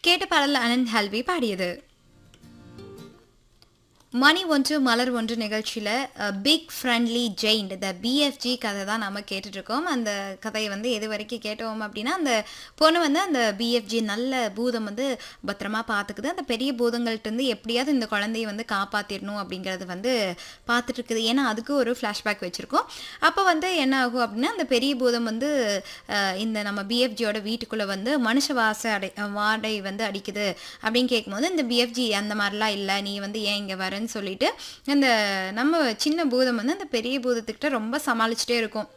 கேட்ட பாடல் அனந்த் ஹல்வி பாடியது மணி ஒன்று மலர் ஒன்று நிகழ்ச்சியில் big friendly giant the BFG கதை தான் நம்ம கேட்டுட்ருக்கோம் அந்த கதையை வந்து எது வரைக்கும் கேட்டோம் அப்படின்னா அந்த பொண்ணு வந்து அந்த பிஎஃப்ஜி நல்ல பூதம் வந்து பத்திரமா பார்த்துக்குது அந்த பெரிய பூதங்கள்ட்டேருந்து எப்படியாவது இந்த குழந்தைய வந்து காப்பாற்றிடணும் அப்படிங்கிறது வந்து பார்த்துட்டு இருக்குது ஏன்னா அதுக்கு ஒரு ஃப்ளாஷ்பேக் வச்சுருக்கோம் அப்போ வந்து என்ன ஆகும் அப்படின்னா அந்த பெரிய பூதம் வந்து அஹ், இந்த நம்ம பிஎஃப்ஜியோட வீட்டுக்குள்ளே வந்து மனுஷ வாச அடை வாடை வந்து அடிக்குது அப்படின்னு கேட்கும்போது இந்த பிஎஃப்ஜி அந்த மாதிரிலாம் இல்லை நீ வந்து ஏன் இங்கே வரேன்னு சொல்லிட்டு அந்த நம்ம சின்ன பூதம் வந்து அந்த பெரிய பூதத்துக்கிட்ட ரொம்ப சமாளிச்சுட்டே இருக்கும்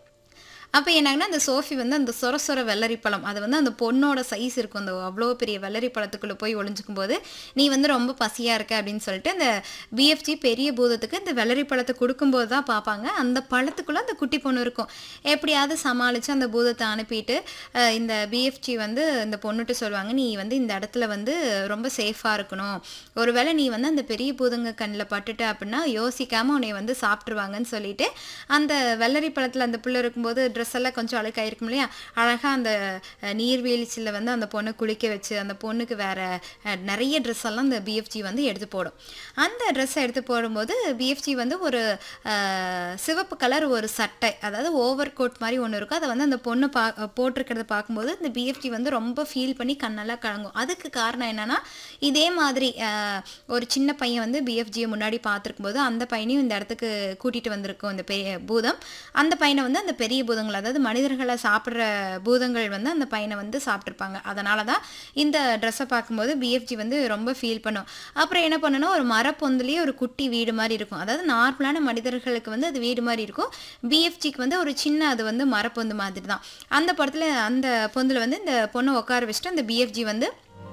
அப்போ என்னாங்கன்னா அந்த சோஃபி வந்து அந்த சொர சொர வெள்ளரி பழம் அது வந்து அந்த பொண்ணோட சைஸ் இருக்கும் அந்த அவ்வளோ பெரிய வெள்ளரி பழத்துக்குள்ளே போய் ஒளிஞ்சுக்கும் போது நீ வந்து ரொம்ப பசியாக இருக்க அப்படின்னு சொல்லிட்டு அந்த பிஎஃப்ஜி பெரிய பூதத்துக்கு இந்த வெள்ளரி பழத்தை கொடுக்கும்போது தான் பார்ப்பாங்க அந்த பழத்துக்குள்ளே அந்த குட்டி பொண்ணு இருக்கும் எப்படியாவது சமாளித்து அந்த பூதத்தை அனுப்பிட்டு அஹ், இந்த பிஎஃப்ஜி வந்து இந்த பொண்ணுட்டு சொல்லுவாங்க நீ வந்து இந்த இடத்துல வந்து ரொம்ப சேஃபாக இருக்கணும் ஒருவேளை நீ வந்து அந்த பெரிய பூதங்க கண்ணில் பட்டுட்ட அப்படின்னா யோசிக்காமல் உன்னை வந்து சாப்பிட்ருவாங்கன்னு சொல்லிட்டு அந்த வெள்ளரி பழத்தில் அந்த பிள்ளை இருக்கும்போது ட்ரெஸ் எல்லாம் கொஞ்சம் அழுக்காயிருக்கும் இல்லையா அழகாக அந்த அஹ், நீர்வீழ்ச்சியில் வந்து அந்த பொண்ணை குளிக்க வச்சு அந்த பொண்ணுக்கு வேற அஹ், நிறைய ட்ரெஸ் எல்லாம் அந்த பிஎஃப்ஜி வந்து எடுத்து போடும் அந்த ட்ரெஸ்ஸை எடுத்து போடும்போது பிஎஃப்ஜி வந்து ஒரு அஹ், சிவப்பு கலர் ஒரு சட்டை அதாவது ஓவர் கோட் மாதிரி ஒன்று இருக்கும் அதை வந்து அந்த பொண்ணு பா போட்டிருக்கிறத பார்க்கும்போது இந்த பிஎஃப்ஜி வந்து ரொம்ப ஃபீல் பண்ணி கண்ணெல்லாம் கலங்கும் அதுக்கு காரணம் என்னன்னா இதே மாதிரி அஹ், ஒரு சின்ன பையன் வந்து பிஎஃப்ஜியை முன்னாடி பார்த்துருக்கும் போது அந்த பையனையும் இந்த இடத்துக்கு கூட்டிகிட்டு வந்திருக்கும் இந்த பெரிய பூதம் அந்த பையனை வந்து அந்த பெரிய பூதங்கள் அதாவது மனிதர்களை சாப்பிட்ற பூதங்கள் வந்து அந்த பையனை வந்து சாப்பிட்ருப்பாங்க அதனால தான் இந்த ட்ரெஸ்ஸை பார்க்கும்போது பிஎஃப்ஜி வந்து ரொம்ப ஃபீல் பண்ணும் அப்புறம் என்ன பண்ணணும் ஒரு மரப்பொந்துலேயே ஒரு குட்டி வீடு மாதிரி இருக்கும் அதாவது நார்மலான மனிதர்களுக்கு வந்து அது வீடு மாதிரி இருக்கும் பிஎஃப்ஜிக்கு வந்து ஒரு சின்ன அது வந்து மரப்பொந்து மாதிரி தான் அந்த படத்தில் அந்த பொந்தில் வந்து இந்த பொண்ணை உட்கார வச்சுட்டு அந்த பிஎஃப்ஜி வந்து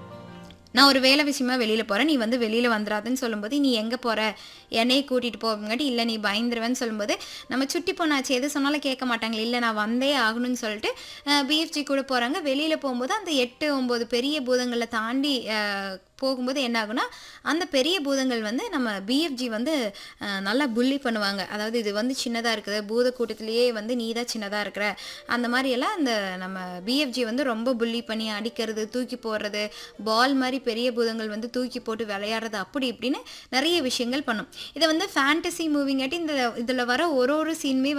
நான் ஒரு வேலை விஷயமா வெளியில் போகிறேன் நீ வந்து வெளியில் வந்துடாதுன்னு சொல்லும்போது நீ எங்கே போகிற என்னையே கூட்டிகிட்டு போங்காட்டி இல்லை நீ பயந்துருவேன்னு சொல்லும்போது நம்ம சுட்டி பொண்ணாச்சு எது சொன்னாலும் கேட்க மாட்டாங்களே இல்லை நான் வந்தே ஆகணும்னு சொல்லிட்டு பிஎஃப்ஜி கூட போகிறாங்க வெளியில் போகும்போது அந்த எட்டு ஒம்பது பெரிய பூதங்களை தாண்டி அஹ், போகும்போது என்ன ஆகுனா அந்த பெரிய பூதங்கள் வந்து நம்ம பிஎஃப்ஜி வந்து அஹ், நல்லா புள்ளி பண்ணுவாங்க அதாவது இது வந்து சின்னதாக இருக்குது பூத கூட்டத்திலேயே வந்து நீ தான் சின்னதாக இருக்கிற அந்த மாதிரி எல்லாம் அந்த நம்ம பிஎஃப்ஜி வந்து ரொம்ப புள்ளி பண்ணி அடிக்கிறது தூக்கி போடுறது பால் மாதிரி பெரிய பூதங்கள் வந்து தூக்கி போட்டு விளையாடுறது அப்படி இப்படின்னு நிறைய விஷயங்கள் பண்ணும் இதை வந்து ஃபேண்டசி மூவிங்காட்டி இந்த இதில் வர ஒரு ஒரு சீனுமே